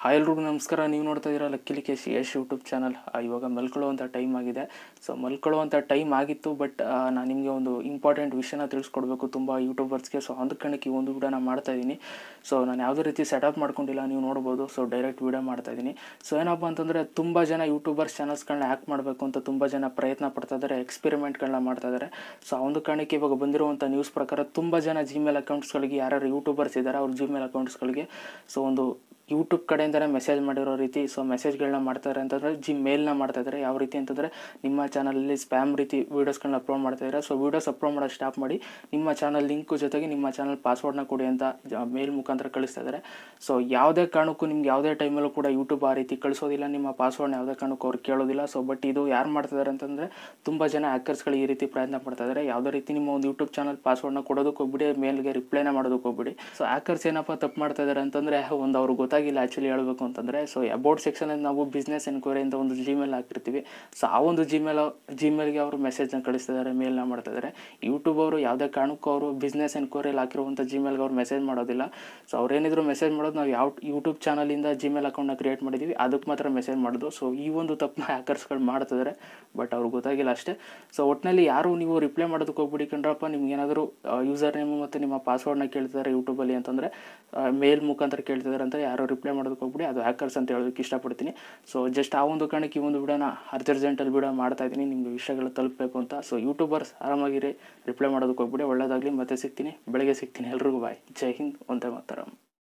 hi ಎಲ್ರಿಗೂ ನಮಸ್ಕಾರ ನೀವು ನೋಡ್ತಾ ಇದ್ದೀರಾ lucky Likesh Yash YouTube channel ಇವಾಗ ಮಲ್ಕೊಳ್ಳುವಂಥ ಟೈಮ್ ಆಗಿದೆ ಸೊ ಮಲ್ಕೊಳ್ಳುವಂಥ ಟೈಮ್ ಆಗಿತ್ತು ಬಟ್ ನಾನು ನಿಮಗೆ ಒಂದು ಇಂಪಾರ್ಟೆಂಟ್ ವಿಷಯನ ತಿಳಿಸ್ಕೊಡ್ಬೇಕು ತುಂಬ ಯೂಟ್ಯೂಬರ್ಸ್ಗೆ ಸೊ ಅಂದಕ್ಕಣಕ್ಕೆ ಈ ಒಂದು ವಿಡಿಯೋನ ಮಾಡ್ತಾ ಇದ್ದೀನಿ ಸೊ ನಾನು ಯಾವುದೇ ರೀತಿ ಸೆಟಪ್ ಮಾಡ್ಕೊಂಡಿಲ್ಲ ನೀವು ನೋಡ್ಬೋದು ಸೊ ಡೈರೆಕ್ಟ್ ವಿಡಿಯೋ ಮಾಡ್ತಾ ಇದ್ದೀನಿ ಸೊ ಏನಪ್ಪ ಅಂತಂದರೆ ತುಂಬ ಜನ ಯೂಟ್ಯೂಬರ್ಸ್ ಚಾನಲ್ಸ್ಗಳನ್ನ ಹ್ಯಾಕ್ ಮಾಡಬೇಕು ಅಂತ ತುಂಬ ಜನ ಪ್ರಯತ್ನ ಪಡ್ತಾ ಇದ್ದಾರೆ ಎಕ್ಸ್ಪೆರಿಮೆಂಟ್ಗಳನ್ನ ಮಾಡ್ತಾ ಇದ್ದಾರೆ ಸೊ ಆ ಒಂದು ಕಾರಣಕ್ಕೆ ಇವಾಗ ಬಂದಿರುವಂಥ ನ್ಯೂಸ್ ಪ್ರಕಾರ ತುಂಬ ಜನ ಜಿಮೇಲ್ ಅಕೌಂಟ್ಸ್ಗಳಿಗೆ ಯಾರ್ಯಾರು ಯೂಟ್ಯೂಬರ್ಸ್ ಇದ್ದಾರೆ ಅವ್ರ ಜಿಮೇಲ್ ಅಕೌಂಟ್ಸ್ಗಳಿಗೆ ಸೊ ಒಂದು ಯೂಟ್ಯೂಬ್ ಕಡೆಯಿಂದನೇ ಮೆಸೇಜ್ ಮಾಡಿರೋ ರೀತಿ ಸೊ ಮೆಸೇಜ್ಗಳನ್ನ ಮಾಡ್ತಾರೆ ಅಂತಂದರೆ ಜಿ ಮೇಲ್ನ ಮಾಡ್ತಾ ಇದ್ದಾರೆ ಯಾವ ರೀತಿ ಅಂತಂದರೆ ನಿಮ್ಮ ಚಾನಲಲ್ಲಿ ಸ್ಪ್ಯಾಮ್ ರೀತಿ ವೀಡಿಯೋಸ್ಗಳನ್ನ ಅಪ್ಲೋಡ್ ಮಾಡ್ತಾ ಇದ್ದಾರೆ ಸೊ ವೀಡಿಯೋಸ್ ಅಪ್ಲೋಡ್ ಮಾಡೋದು ಸ್ಟಾಪ್ ಮಾಡಿ ನಿಮ್ಮ ಚಾನಲ್ ಲಿಂಕು ಜೊತೆಗೆ ನಿಮ್ಮ ಚಾನಲ್ ಪಾಸ್ವರ್ಡ್ನ ಕೊಡಿ ಅಂತ ಮೇಲ್ ಮುಖಾಂತರ ಕಳಿಸ್ತಾ ಇದ್ದಾರೆ ಸೊ ಯಾವುದೇ ಕಾರಣಕ್ಕೂ ನಿಮ್ಗೆ ಯಾವುದೇ ಟೈಮಲ್ಲೂ ಕೂಡ ಯೂಟ್ಯೂಬ್ ಆ ರೀತಿ ಕಳಿಸೋದಿಲ್ಲ ನಿಮ್ಮ ಪಾಸ್ವರ್ಡ್ನ ಯಾವುದೇ ಕಾರಣಕ್ಕೂ ಅವ್ರು ಕೇಳೋದಿಲ್ಲ ಸೊ ಬಟ್ ಇದು ಯಾರು ಮಾಡ್ತಿದ್ದಾರೆ ಅಂತಂದರೆ ತುಂಬ ಜನ ಹ್ಯಾಕರ್ಸ್ಗಳು ಈ ರೀತಿ ಪ್ರಯತ್ನ ಪಡ್ತಾ ಇದ್ದಾರೆ ಯಾವುದೇ ರೀತಿ ನಿಮ್ಮ ಒಂದು ಯೂಟ್ಯೂಬ್ ಚಾನಲ್ ಪಾಸ್ವರ್ಡ್ನ ಕೊಡೋದಕ್ಕೆ ಹೋಗ್ಬಿಡಿ ಮೇಲ್ಗೆ ರಿಪ್ಲೈನ ಮಾಡೋದಕ್ಕೆ ಹೋಗ್ಬಿಡಿ ಸೊ ಹ್ಯಾಕರ್ಸ್ ಏನಪ್ಪ ತಪ್ಪು ಮಾಡ್ತಾ ಇದ್ದಾರೆ ಅಂತಂದರೆ ಒಂದು ಅವ್ರಿಗೆ ಗೊತ್ತಾಗಿಲ್ಲ ಆ್ಯಕ್ಚುಲಿ ಹೇಳಬೇಕು ಅಂತಂದರೆ ಸೊ ಅಬೌಟ್ ಸೆಕ್ಷನಲ್ಲಿ ನಾವು ಬಿಸ್ನೆಸ್ ಎನ್ಕ್ವೈರಿ ಅಂತ ಒಂದು ಜಿಮೇಲ್ ಹಾಕಿರ್ತೀವಿ ಸೊ ಆ ಒಂದು ಜಿಮೇಲ್ ಜಿಮೇಲ್ಗೆ ಅವರು ಮೆಸೇಜ್ನ ಕಳಿಸ್ತಿದ್ದಾರೆ ಮೇಲ್ನ ಮಾಡ್ತಾ ಇದ್ದಾರೆ ಯೂಟ್ಯೂಬ್ ಅವರು ಯಾವುದೇ ಕಾರಣಕ್ಕೂ ಅವರು ಬಿಸ್ನೆಸ್ ಎನ್ಕ್ವೈರಿಯಲ್ಲಿ ಹಾಕಿರುವಂಥ ಜಿಮೇಲ್ಗೆ ಅವ್ರು ಮೆಸೇಜ್ ಮಾಡೋದಿಲ್ಲ ಸೊ ಅವ್ರೇನಿದ್ರು ಮೆಸೇಜ್ ಮಾಡೋದು ನಾವು ಯಾವ ಯೂಟ್ಯೂಬ್ ಚಾನಲಿಂದ ಜಿಮೇಲ್ ಅಕೌಂಟ್ನ ಕ್ರಿಯೇಟ್ ಮಾಡಿದ್ದೀವಿ ಅದಕ್ಕೆ ಮಾತ್ರ ಮೆಸೇಜ್ ಮಾಡೋದು ಸೊ ಈ ಒಂದು ತಪ್ಪನ್ನ ಹ್ಯಾಕರ್ಸ್ಗಳು ಮಾಡ್ತಿದ್ದಾರೆ ಬಟ್ ಅವ್ರಿಗೆ ಗೊತ್ತಾಗಿಲ್ಲ ಅಷ್ಟೇ ಸೊ ಒಟ್ಟಿನಲ್ಲಿ ಯಾರು ನೀವು ರಿಪ್ಲೈ ಮಾಡೋದಕ್ಕೆ ಹೋಗ್ಬಿಡಿ ಕಂಡ್ರಪ್ಪ ನಿಮ್ಗೆ ಏನಾದರೂ ಯೂಸರ್ ನೇಮು ಮತ್ತು ನಿಮ್ಮ ಪಾಸ್ವರ್ಡ್ನ ಕೇಳ್ತಿದ್ದಾರೆ ಯೂಟ್ಯೂಬಲ್ಲಿ ಅಂತಂದರೆ ಮೇಲ್ ಮುಖಾಂತರ ಕೇಳ್ತಿದ್ದಾರೆ ಅಂತ ಯಾರು ರಿಪ್ಲೈ ಮಾಡೋದಕ್ಕೆ ಹೋಗ್ಬಿಡಿ ಅದು ಹ್ಯಾಕರ್ಸ್ ಅಂತ ಹೇಳೋದಕ್ಕೆ ಇಷ್ಟಪಡ್ತೀನಿ ಸೊ ಜಸ್ಟ್ ಆ ಒಂದು ಕಾರಣಕ್ಕೆ ಈ ಒಂದು ವಿಡಿಯೋನ ಅರ್ಜೆಂಟಲ್ಲಿ ವಿಡಿಯೋ ಮಾಡ್ತಾ ಇದ್ದೀನಿ ನಿಮಗೆ ವಿಷಯಗಳು ತಲುಪಬೇಕು ಅಂತ ಸೊ ಯೂಟ್ಯೂಬರ್ಸ್ ಆರಾಮಾಗಿರಿ ರಿಪ್ಲೈ ಮಾಡೋದಕ್ಕೆ ಹೋಗ್ಬಿಡಿ ಒಳ್ಳೇದಾಗಲಿ ಮತ್ತೆ ಸಿಗ್ತೀನಿ ಬೆಳಗ್ಗೆ ಸಿಗ್ತೀನಿ ಎಲ್ರಿಗೂ ಬಾಯ್ ಜೈ ಹಿಂದ್ ಒಂದೇ ಮಾತರಂ